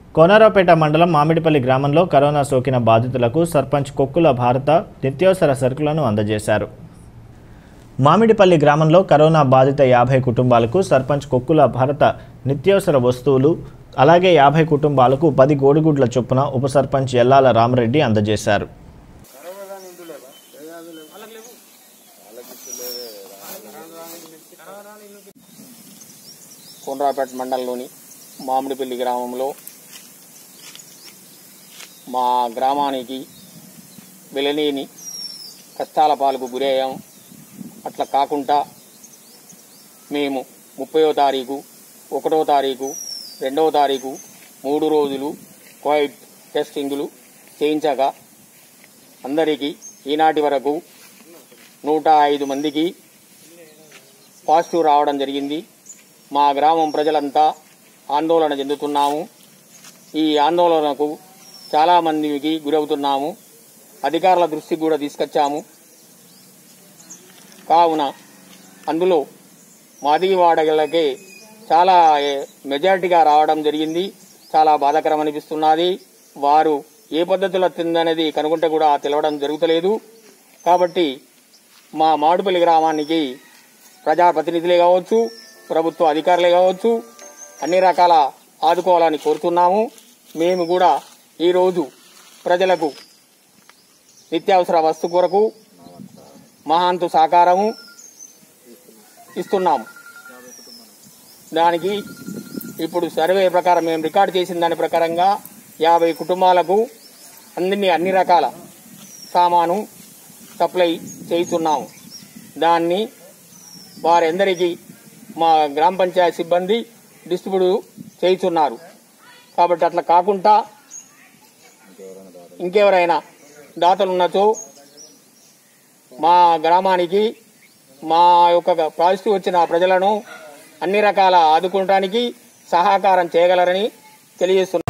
కోనరావుపేట మండలం మామిడిపల్లి గ్రామంలో కరోనా సోకిన బాధితులకు సర్పంచ్ కొక్కుల భారత నిత్యావసర సరుకులను అందజేశారు మామిడిపల్లి గ్రామంలో కరోనా బాధిత యాభై కుటుంబాలకు సర్పంచ్ కొక్కుల భారత నిత్యావసర వస్తువులు అలాగే యాభై కుటుంబాలకు పది గోడుగుడ్ల చొప్పున ఉప సర్పంచ్ ఎల్లాల రామరెడ్డి అందజేశారు కోనరాపేట మండలంలోని మామిడిపల్లి గ్రామంలో మా గ్రామానికి వెలలేని కష్టాల పాలకు గురయ్యాం అట్లా కాకుండా మేము ముప్పయో తారీఖు ఒకటో తారీఖు రెండవ తారీఖు మూడు రోజులు కోవిడ్ టెస్టింగులు చేయించగా అందరికీ ఈనాటి వరకు నూట ఐదు మందికి పాజిటివ్ రావడం జరిగింది మా గ్రామం ప్రజలంతా ఆందోళన చెందుతున్నాము ఈ ఆందోళనకు చాలా మందికి గురవుతున్నాము అధికారుల దృష్టికి కూడా తీసుకొచ్చాము కావున అందులో మాదివాడగలకే చాలా ఏ, మెజారిటీగా రావడం జరిగింది చాలా బాధాకరం అనిపిస్తున్నది వారు ఏ పద్ధతిలో తిందనేది కనుగొంటే కూడా తెలవడం జరుగుతలేదు కాబట్టి మా మామిడిపల్లి గ్రామానికి ప్రజాప్రతినిధులే కావచ్చు ప్రభుత్వ అధికారులే కావచ్చు అన్ని రకాల ఆదుకోవాలని కోరుతున్నాము మేము కూడా ఈరోజు ప్రజలకు నిత్యావసర వస్తు కొరకు మహాంతు సహకారము ఇస్తున్నాము దానికి ఇప్పుడు సర్వే ప్రకారం మేము రికార్డు చేసిన దాని ప్రకారంగా యాభై కుటుంబాలకు అన్ని అన్ని రకాల సామాను సప్లై చేస్తున్నాము దాన్ని వారందరికీ మా గ్రామ పంచాయతీ సిబ్బంది డిస్ట్రిబ్యూట్ చేస్తున్నారు కాబట్టి అట్లా కాకుండా ఇంకెవరైనా దాతలు ఉన్నచో మా గ్రామానికి మా యొక్క పాజిటివ్ వచ్చిన ప్రజలను అన్ని రకాల ఆదుకోవడానికి సహకారం చేయగలరని తెలియజేస్తున్నారు